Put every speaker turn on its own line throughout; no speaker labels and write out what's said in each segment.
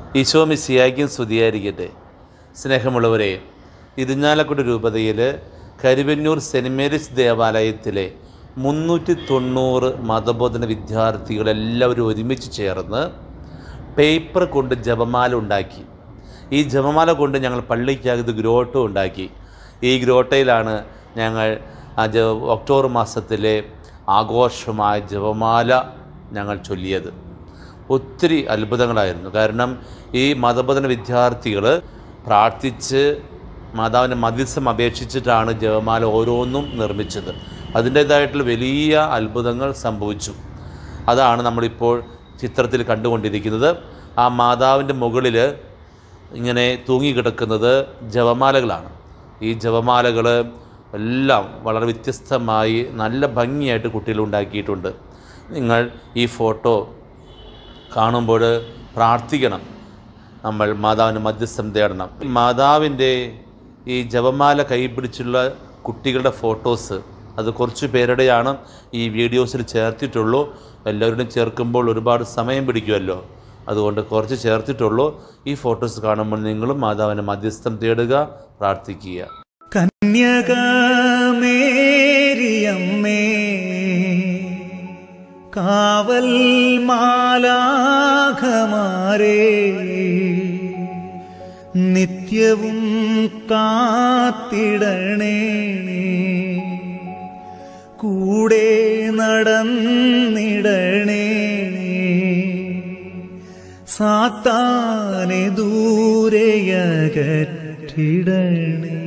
ഈശോ മിശിയായിരിക്കും സ്തുതിയായിരിക്കട്ടെ സ്നേഹമുള്ളവരെ ഇരിഞ്ഞാലക്കുടി രൂപതയിൽ കരുവന്നൂർ സെൻറ് മേരീസ് ദേവാലയത്തിലെ മുന്നൂറ്റി തൊണ്ണൂറ് മതബോധന വിദ്യാർത്ഥികളെല്ലാവരും ഒരുമിച്ച് ചേർന്ന് പേപ്പർ കൊണ്ട് ജപമാല ഉണ്ടാക്കി ഈ ജപമാല കൊണ്ട് ഞങ്ങൾ പള്ളിക്കകത്ത് ഗ്രോട്ടോ ഉണ്ടാക്കി ഈ ഗ്രോട്ടയിലാണ് ഞങ്ങൾ ആ ജ ഒക്ടോബർ മാസത്തിലെ ആഘോഷമായ ജപമാല ഞങ്ങൾ ചൊല്ലിയത് ഒത്തിരി അത്ഭുതങ്ങളായിരുന്നു കാരണം ഈ മതബോധന വിദ്യാർത്ഥികൾ പ്രാർത്ഥിച്ച് മാതാവിൻ്റെ മധ്യസ്ഥം അപേക്ഷിച്ചിട്ടാണ് ജപമാല ഓരോന്നും നിർമ്മിച്ചത് അതിൻ്റേതായിട്ടുള്ള വലിയ അത്ഭുതങ്ങൾ സംഭവിച്ചു അതാണ് നമ്മളിപ്പോൾ ചിത്രത്തിൽ കണ്ടുകൊണ്ടിരിക്കുന്നത് ആ മാതാവിൻ്റെ മുകളിൽ ഇങ്ങനെ തൂങ്ങിക്കിടക്കുന്നത് ജപമാലകളാണ് ഈ ജപമാലകൾ എല്ലാം വളരെ വ്യത്യസ്തമായി നല്ല ഭംഗിയായിട്ട് കുട്ടികൾ ഉണ്ടാക്കിയിട്ടുണ്ട് നിങ്ങൾ ഈ ഫോട്ടോ കാണുമ്പോൾ പ്രാർത്ഥിക്കണം നമ്മൾ മാതാവിന് മധ്യസ്ഥം തേടണം മാതാവിൻ്റെ ഈ ജപമാല കൈപിടിച്ചുള്ള കുട്ടികളുടെ ഫോട്ടോസ് അത് കുറച്ച് പേരുടെയാണ് ഈ വീഡിയോസിൽ ചേർത്തിട്ടുള്ളൂ എല്ലാവരുടെയും ചേർക്കുമ്പോൾ ഒരുപാട് സമയം പിടിക്കുമല്ലോ അതുകൊണ്ട് കുറച്ച് ചേർത്തിട്ടുള്ളൂ ഈ ഫോട്ടോസ് കാണുമ്പോൾ നിങ്ങളും മാതാവിന് മധ്യസ്ഥം തേടുക പ്രാർത്ഥിക്കുക
കന്യകമേരിയമ്മേ കാവൽ മാലാഖമാരേ നിത്യവും കാത്തിടണേ കൂടെ നടന്നിടണേ സാത്താനെ ദൂരെയകറ്റിടണേ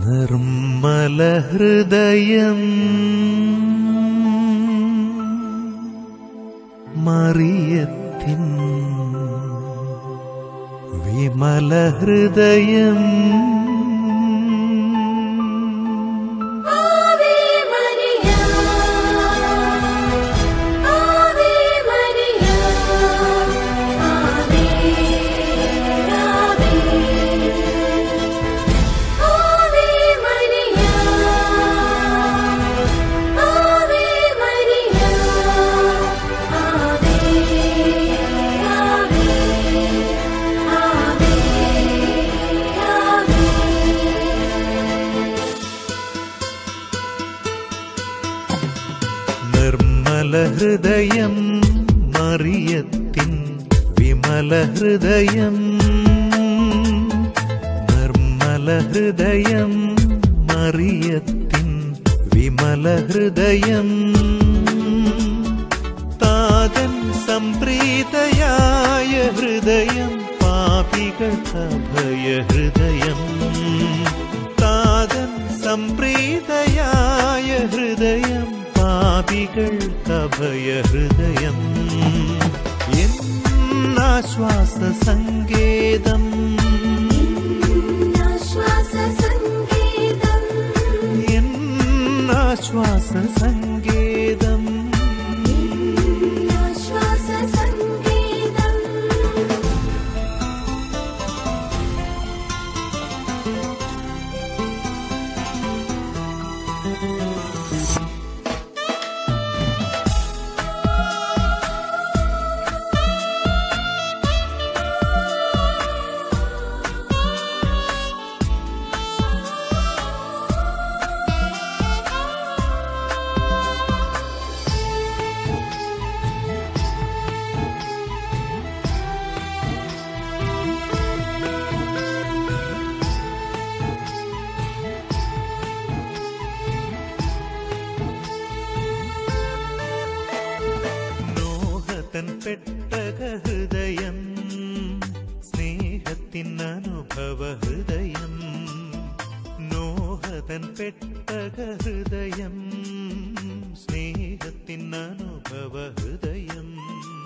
നിർമ്മല ഹൃദയം മറിയത്തിൻ വിമല ഹൃദയം
ആവേ മരിയ ആവേ മരിയ ആവേ ആവേ ആവേ മരിയ ആവേ മരിയ ആവേ ആവേ ആവേ ആവേ
നിർമ്മല ഹൃദയം മറിയത്തിൻ വിമല ഹൃദയം നിർമ്മല ഹൃദയം മറിയത്തിൻ വിമല ഹൃദയം താതൻ സംപ്രീതയായ ഹൃദയം പാപികൾക്കഭയ ഹൃദയം താതൻ സംപ്രീതയായ ഹൃദയം പാപികൾക്കഭയ ഹൃദയം എന്നാശ്വാസ സങ്കേതം
ആശ്വാസ സംഗീതം
എന്നാശ്വാസ സങ്കേതം
ആശ്വാസ സംഗീതം
നോഹതൻ പെട്ടക ഹൃദയം സ്നേഹത്തിൻ അനുഭവ ഹൃദയം നോഹതൻ പെട്ടക ഹൃദയം സ്നേഹത്തിൻ അനുഭവ ഹൃദയം